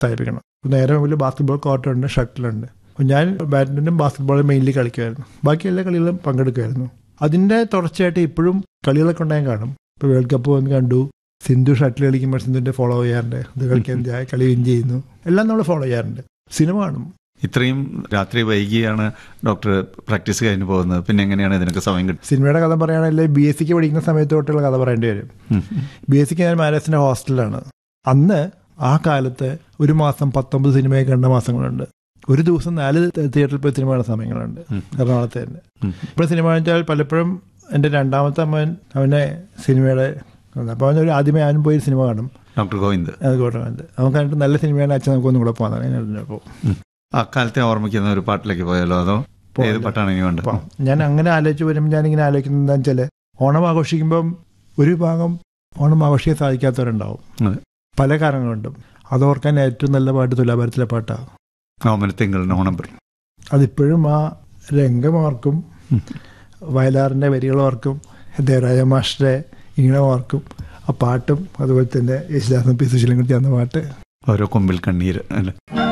സ്ഥാപിക്കണം നേരെ മുമ്പിൽ ബാസ്കറ്റ്ബോൾ കോർട്ടുണ്ട് ഷട്ടിലുണ്ട് അപ്പോൾ ഞാൻ ബാഡ്മിൻ്റനും ബാസ്കറ്റ്ബോളും മെയിൻലി കളിക്കുമായിരുന്നു ബാക്കി എല്ലാ കളികളും പങ്കെടുക്കുമായിരുന്നു അതിൻ്റെ തുടർച്ചയായിട്ട് ഇപ്പോഴും കളികളൊക്കെ ഉണ്ടായാൽ കാണും ഇപ്പോൾ വേൾഡ് കപ്പ് വന്ന് കണ്ടു സിന്ധു ഷട്ടിൽ കളിക്കുമ്പോൾ സിന്ധുവിൻ്റെ ഫോളോ ചെയ്യാറുണ്ട് ഇത് കളിക്കാൻ ജാ- കളി വിൻ ചെയ്യുന്നു എല്ലാം നമ്മൾ ഫോളോ ചെയ്യാറുണ്ട് സിനിമ കാണും ഇത്രയും രാത്രി വൈകിയാണ് ഡോക്ടർ പ്രാക്ടീസ് കഴിഞ്ഞ് പോകുന്നത് പിന്നെ എങ്ങനെയാണ് ഇതിനൊക്കെ സമയം കിട്ടുന്നത് സിനിമയുടെ കഥ പറയുകയാണെങ്കിൽ ബി എസ് സിക്ക് പഠിക്കുന്ന സമയത്ത് തൊട്ടുള്ള കഥ പറയേണ്ടി വരും ബി എസ് സിക്ക് ഞാൻ മാരേസിൻ്റെ ഹോസ്റ്റലിലാണ് അന്ന് ആ കാലത്ത് ഒരു മാസം പത്തൊമ്പത് സിനിമയൊക്കെ കണ്ട മാസങ്ങളുണ്ട് ഒരു ദിവസം നാല് തിയേറ്ററിൽ പോയി സിനിമ കാണുന്ന സമയങ്ങളുണ്ട് ഉം. എറണാകുളത്ത് തന്നെ ഇപ്പോൾ സിനിമ വെച്ചാൽ പലപ്പോഴും എൻ്റെ രണ്ടാമത്തെ അമ്മൻ അവനെ സിനിമയുടെ അപ്പോൾ അവൻ ഒരു ആദ്യമേ അവനും പോയി സിനിമ കാണും ഡോക്ടർ ഗോവിന്ദ് അത് കോട്ടമുണ്ട് അവൻ കണ്ടിട്ട് നല്ല സിനിമയാണ് അച്ഛൻ നമുക്ക് ഒന്നും കൂടെ പോകാൻ ഞാൻ അപ്പോൾ ആ കാലത്തെ ഓർമ്മിക്കുന്ന ഒരു പാട്ടിലേക്ക് പോയാലോ അതോ ഏത് പാട്ടാണ് ഇനി വേണ്ടത് അപ്പം ഞാൻ അങ്ങനെ ആലോചിച്ച് വരുമ്പോൾ ഞാനിങ്ങനെ ആലോചിക്കുന്നത് എന്താ വെച്ചാൽ ഓണം ആഘോഷിക്കുമ്പം ഒരു ഭാഗം ഓണം ആഘോഷിക്കാൻ സാധിക്കാത്തവരുണ്ടാവും അതെ. പല കാരണങ്ങളുണ്ടും അത് ഓർക്കാൻ ഏറ്റവും നല്ല പാട്ട് തുലാഭാരത്തിലെ പാട്ടാണ് ഓമനത്തിങ്കളിന് ഓണം പറയും അതിപ്പോഴും ആ രംഗം ഓർക്കും ഉം. വയലാറിൻ്റെ വരികൾ ഓർക്കും ദേവരാജ മാസ്റ്ററെ ഈണം ഓർക്കും ആ പാട്ടും അതുപോലെ തന്നെ യേശുദാസും പി സുശീലം കൂടി ചേർന്ന പാട്ട് ഓരോ കൊമ്പിൽ കണ്ണീര് അല്ലേ